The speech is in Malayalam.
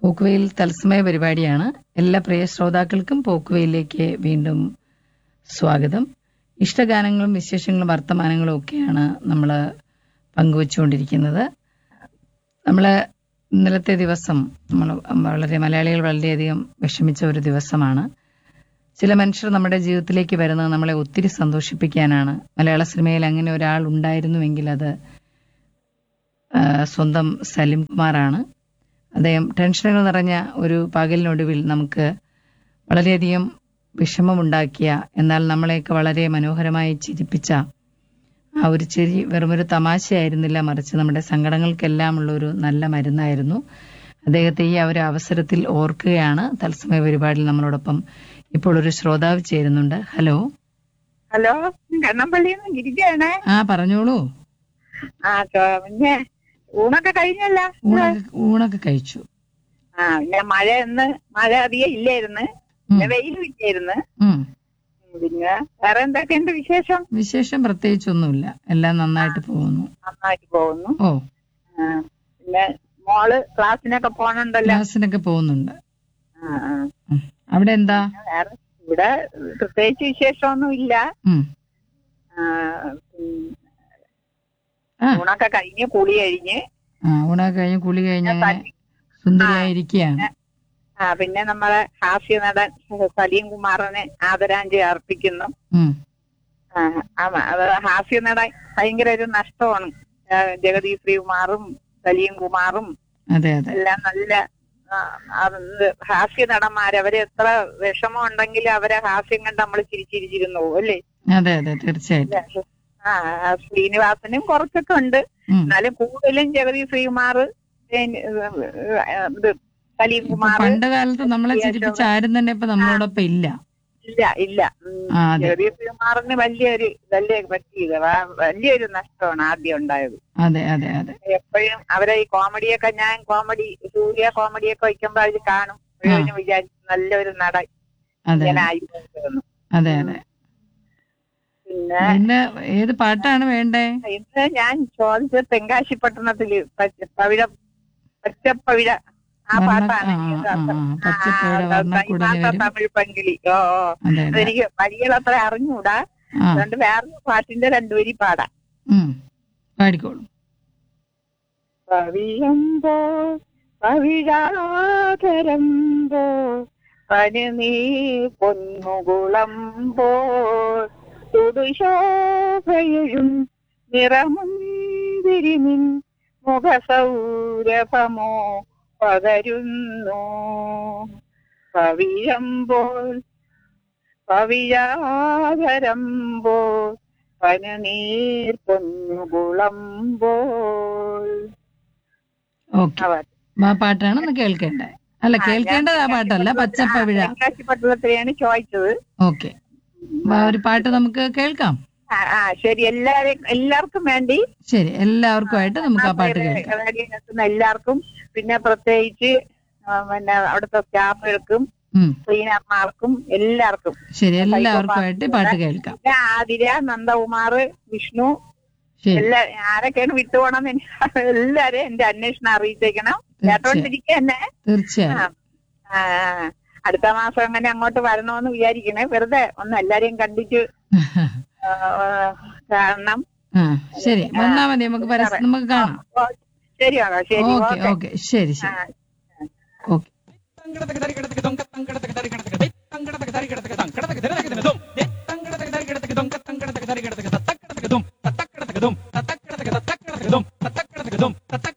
പോക്കുവെയിൽ തത്സമയ പരിപാടിയാണ് എല്ലാ പ്രിയ ശ്രോതാക്കൾക്കും പോക്കുവെയിലേക്ക് വീണ്ടും സ്വാഗതം ഇഷ്ടഗാനങ്ങളും വിശേഷങ്ങളും വർത്തമാനങ്ങളും ഒക്കെയാണ് നമ്മൾ പങ്കുവച്ചുകൊണ്ടിരിക്കുന്നത് നമ്മൾ ഇന്നലത്തെ ദിവസം നമ്മൾ വളരെ മലയാളികൾ വളരെയധികം വിഷമിച്ച ഒരു ദിവസമാണ് ചില മനുഷ്യർ നമ്മുടെ ജീവിതത്തിലേക്ക് വരുന്നത് നമ്മളെ ഒത്തിരി സന്തോഷിപ്പിക്കാനാണ് മലയാള സിനിമയിൽ അങ്ങനെ ഒരാൾ ഉണ്ടായിരുന്നുവെങ്കിൽ അത് ആ, സ്വന്തം സലിം കുമാറാണ് അദ്ദേഹം ടെൻഷനുകൾ നിറഞ്ഞ ഒരു പകലിനൊടുവിൽ നമുക്ക് വളരെയധികം വിഷമമുണ്ടാക്കിയ എന്നാൽ നമ്മളെയൊക്കെ വളരെ മനോഹരമായി ചിരിപ്പിച്ച ആ ഒരു ചിരി വെറുമൊരു തമാശയായിരുന്നില്ല മറിച്ച് നമ്മുടെ സങ്കടങ്ങൾക്കെല്ലാം ഉള്ള ഒരു നല്ല മരുന്നായിരുന്നു അദ്ദേഹത്തെ ഈ ഒരു അവസരത്തിൽ ഓർക്കുകയാണ് തത്സമയ പരിപാടിയിൽ നമ്മളോടൊപ്പം ഇപ്പോൾ ഒരു ശ്രോതാവ് ചേരുന്നുണ്ട് ഹലോ ഹലോ കണ്ണമ്പള്ളിയിൽ നിന്ന് ഇരിക്കുകയാണേ ആ പറഞ്ഞോളൂ ആ ചോ- പിന്നെ ഊണൊക്കെ കഴിഞ്ഞല്ല ഊണൊക്കെ ഊണൊക്കെ കഴിച്ചു ആ പിന്നെ മഴ ഇന്ന് മഴ അധികം ഇല്ലായിരുന്നു ഉം, പിന്നെ വെയിലും ഇല്ലായിരുന്നു ഉം. പിന്നെ വേറെ എന്തൊക്കെയുണ്ട് വിശേഷം വിശേഷം പ്രത്യേകിച്ചൊന്നുമില്ല എല്ലാം നന്നായിട്ട് പോകുന്നു നന്നായിട്ട് പോകുന്നു ഓ ആ, പിന്നെ മോള് ക്ലാസ്സിനൊക്കെ പോണുണ്ടല്ലോ ക്ലാസ്സിനൊക്കെ പോകുന്നുണ്ട് ആ, ആ. ഉം. അവിടെ എന്താ വേറെ ഇവിടെ പ്രത്യേകിച്ച് വിശേഷമൊന്നും ഇല്ല ഉം. ആ, ഉം, ആ ഊണൊക്കെ കഴിഞ്ഞ് കുളി കഴിഞ്ഞ് ആ ഊണൊക്കെ കഴിഞ്ഞ് കുളി കഴിഞ്ഞ് അങ്ങനെ സുന്ദരിയായിരിക്കുകയാണ് ആ പിന്നെ നമ്മളെ ഹാസ്യ നടൻ സലീം കുമാറിനെ ആദരാഞ്ജലി അർപ്പിക്കുന്നു ഉം. ആ, ആ, അത് ഹാസ്യ നടൻ ഭയങ്കര ഒരു നഷ്ടമാണ് ആ, ജഗതി ശ്രീകുമാറും സലീം കുമാറും അതെ അതെ എല്ലാം നല്ല ആ, അത് ഹാസ്യ നടന്മാര് അവര് എത്ര വിഷമം ഉണ്ടെങ്കിലും അവരെ ഹാസ്യം കണ്ട് നമ്മൾ ചിരിച്ചിരിച്ചിരുന്നു പോകും അല്ലേ അതെ അതെ തീർച്ചയായിട്ടും ആ ആ, ശ്രീനിവാസനും കുറച്ചൊക്കെ ഉണ്ട് ഉം. എന്നാലും കൂടുതലും ജഗതി ശ്രീകുമാർ ഇത് സലീം ഇപ്പൊ കുമാർ പണ്ട് കാലത്ത് നമ്മളെ ചിരിപ്പിച്ച ആരും തന്നെ ഇപ്പൊ നമ്മളോടൊപ്പം ഇല്ല ഇല്ല ഇല്ല ഉം. ആ, അതെ. ജഗതി ശ്രീകുമാറിന് വലിയൊരു വലിയ പറ്റിയത് വ- വലിയൊരു നഷ്ടമാണ് ആദ്യം ഉണ്ടായത് അതെ അതെ അതെ എപ്പോഴും അവരെ ഈ കോമഡിയൊക്കെ ഞാൻ കോമഡി സൂര്യ കോമഡിയൊക്കെ വയ്ക്കുമ്പോ അത് കാണും മുഴുവനും വിചാരിച്ചു നല്ലൊരു നടൻ അതെ ഇങ്ങനെ ആയിരുന്നു അതെ അതെ പിന്നെ പിന്നെ ഏത് പാട്ടാണ് വേണ്ടേ ഇന്ന് ഞാൻ ചോദിച്ചത് തെങ്കാശി പട്ടണത്തില് പച്ച- പവിഴ പച്ചപ്പവിഴ ആ വർണ്ണ- പാട്ടാണ് ആ, എനിക്ക് ആ, ആ, ആ, പച്ചപ്പുഴ ആ, വർണ്ണക്കുടല് കൈമാത്ത വരും. തമിഴ് പങ്കിളി ഓ ഓ അതെ അതെ അതെനിക്ക് വരികൾ അത്ര അറിഞ്ഞൂടാ ആ അതുകൊണ്ട് വേറൊരു പാട്ടിന്റെ രണ്ടുപേരി പാടാം ഉം. പാടിക്കോളൂ പവിഴമ്പോ പവിഴാതരമ്പോ പനിനീ പൊന്നുകുളമ്പോ തുടുശോഭയും നിറമുന്തിരിമിൻ മുഖസൗരഭമോ പകരുന്നു പവിഴമ്പോൾ പവിഴാതരമ്പോൾ പനനീർ പൊന്നുകുളമ്പോൾ ഓക്കെ അവർ ആ പാട്ടാണ് ഒന്ന് കേൾക്കേണ്ടത് അല്ല കേൾക്കേണ്ടത് ആ പാട്ടല്ല പച്ചപ്പവിഴ പട്ടണത്തിലെയാണ് ചോദിച്ചത് ഓക്കെ ഒരു പാട്ട് നമുക്ക് കേൾക്കാം ആ ആ, ശരി എല്ലാരും എല്ലാവർക്കും വേണ്ടി ശരി എല്ലാവർക്കുമായിട്ട് നമുക്ക് ആ പാട്ട് കേൾക്കാം റേഡിയോ കേൾക്കുന്ന എല്ലാവർക്കും പിന്നെ പ്രത്യേകിച്ച് ആ, പിന്നെ അവിടുത്തെ സ്റ്റാഫുകൾക്കും ഉം. ക്ലീനർമാർക്കും എല്ലാവർക്കും ശരി എല്ലാവർക്കുമായിട്ട് പാട്ട് കേൾക്കാം പിന്നെ ആതിര നന്ദകുമാർ വിഷ്ണു ശരി എല്ലാ ആരൊക്കെയാണ് വിട്ടുപോകണം എല്ലാരും എന്റെ അന്വേഷണം അറിയിച്ചേക്കണം കേട്ടോണ്ടിരിക്കുക തന്നെ തീർച്ചയായും ആ, അടുത്ത മാസം അങ്ങനെ അങ്ങോട്ട് വരണമെന്ന് വിചാരിക്കണേ വെറുതെ ഒന്ന് എല്ലാരെയും കണ്ടിട്ട് ആ, കാണണം ആ ശരി വന്നാ മതി നമുക്ക് പരസ്യം നമുക്ക് കാണാം ഓ, ശരി ആകാം ശരി ഓക്കെ ഓക്കെ ഓക്കെ ശരി ആ, ശരി ഓക്കെ തത്തക്കടത്തക്കതും തത്തക്കടത്തക്കതും തത്തക്കടത്തക്കതും തത്തക്കടത്തക്കതും തത്തക്കടത്തക്കതും